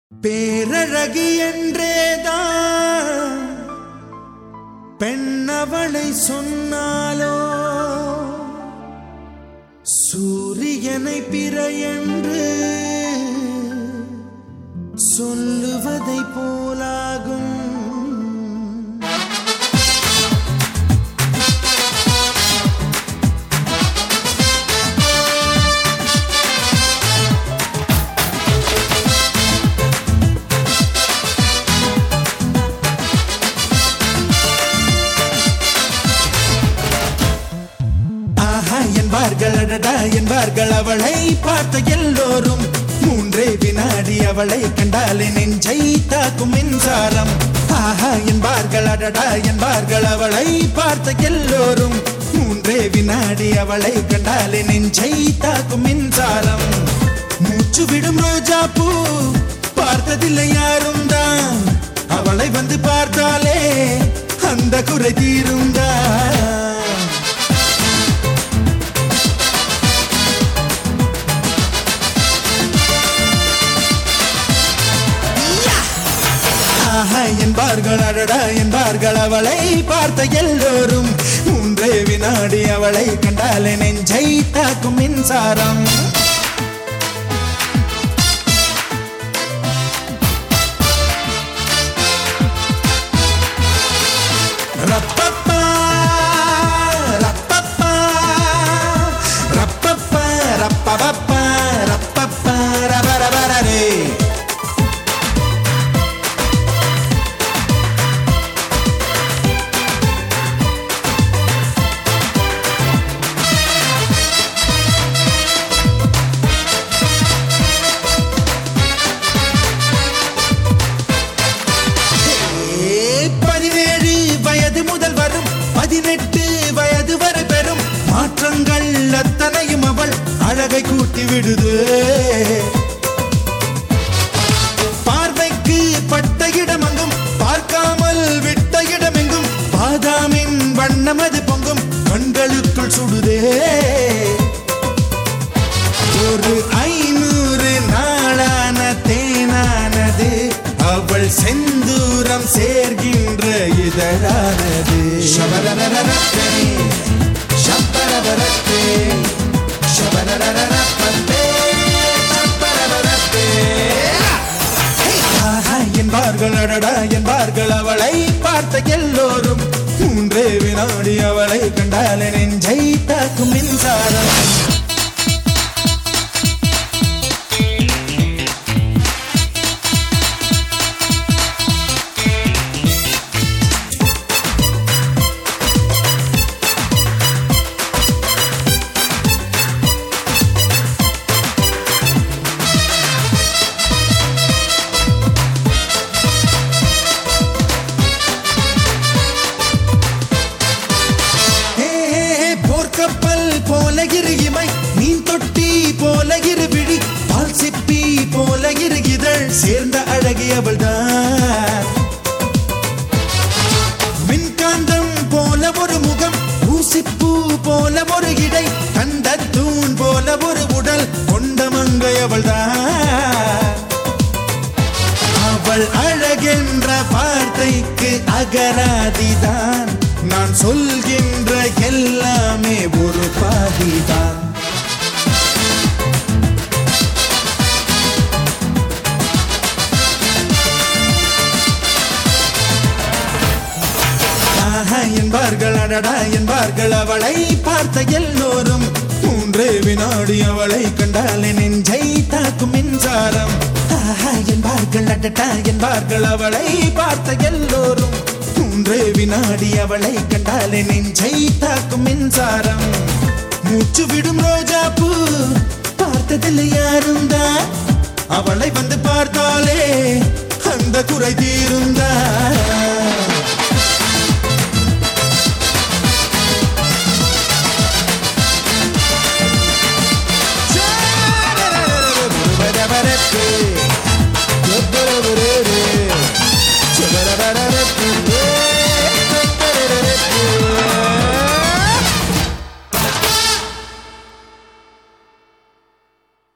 பேரழகி என்றேதான் பெண்ணவளை சொன்னாலோ சூரியனை பிற என்று சொல்லுவதை போலாகும் ஆஹா என்பார்கள் அடடா என்பார்கள் அவளை பார்த்த எல்லோரும் மூன்றே வினாடி அவளை கண்டாலே நெஞ்சை தாக்கும் மின்சாரம் ஆஹா என்பார்கள் அடடா என்பார்கள் அவளை பார்த்த எல்லோரும் மூன்றே வினாடி அவளை கண்டாலே நெஞ்சை தாக்கும் மின்சாரம் மூச்சு விடும் ரோஜா பூ பார்த்ததில்லை யாரும் தான் அவளை வந்து பார்த்தாலே அந்த குறை தீருந்தான் ஆஹா என்பார்கள் அடடா என்பார்கள் அவளை பார்த்த எல்லோரும் மூன்றே வினாடி அவளை கண்டாலே நெஞ்சை தாக்கும் மின்சாரம் ரப்பப்பா, ரப்பப்பா, ரப்பப்பா, ரப்பபப்பா, ரப்பப்பா, ரபரபரரே. பதினேழு வயது முதல் வரும் பதினெட்டு வயது வரை பெறும் மாற்றங்கள் அத்தனையும் அவள் அழகை கூட்டி விடுது பார்வைக்கு பட்ட இடமெங்கும் பார்க்காமல் விட்ட இடமெங்கும் பாதாமின் வண்ணம் அது பொங்கும் கண்களுக்குள் சுடுதே ஒரு ஐநூறு நாளான தேனானது அவள் செந்தூரம் சேர்கின்ற இதழானது ஷபரரரரப்பே, ஷப்பரபரப்பே, ஷபரரரரப்பே, ஷப்பரபரப்பே. ஆஹா என்பார்கள் அடடா என்பார்கள் அவளை பார்த்த எல்லோரும் மூன்றே வினாடி அவளை கண்டாலே நெஞ்சை தாக்கும் மின்சாரம் ஹே, ஹே, ஹே, போர்க்கப்பல் போல இரு இமை மீன் தொட்டி போல இரு விழி பால் சிப்பி போல இரு இதழ் சேர்ந்த அழகி அவள்தான் மின்காந்தம் போல ஒரு முகம் ஊசிப்பூ போல ஒரு இடை கண்ட தூண் போல ஒரு உடல் கொண்ட மங்கை அவள்தான் அவள் அழகென்ற வார்த்தைக்கு அகராதிதான் நான் சொல்கின்ற எல்லாமே ஒரு பாதிதான் ஆஹா என்பார்கள் அடடா என்பார்கள் அவளை பார்த்த எல்லோரும் மூன்றே வினாடி அவளை கண்டாலே நெஞ்சை தாக்கும் மின்சாரம் ஆஹா என்பார்கள் அடடா என்பார்கள் அவளை பார்த்த எல்லோரும் மூன்றே வினாடி அவளை கண்டாலே நெஞ்சை தாக்கும் மின்சாரம் மூச்சு விடும் ரோஜா பூ பார்த்ததில்லை யாரும் தான் அவளை வந்து பார்த்தாலே அந்த குறை தீருந்தா Ba-da-ba-da-ba.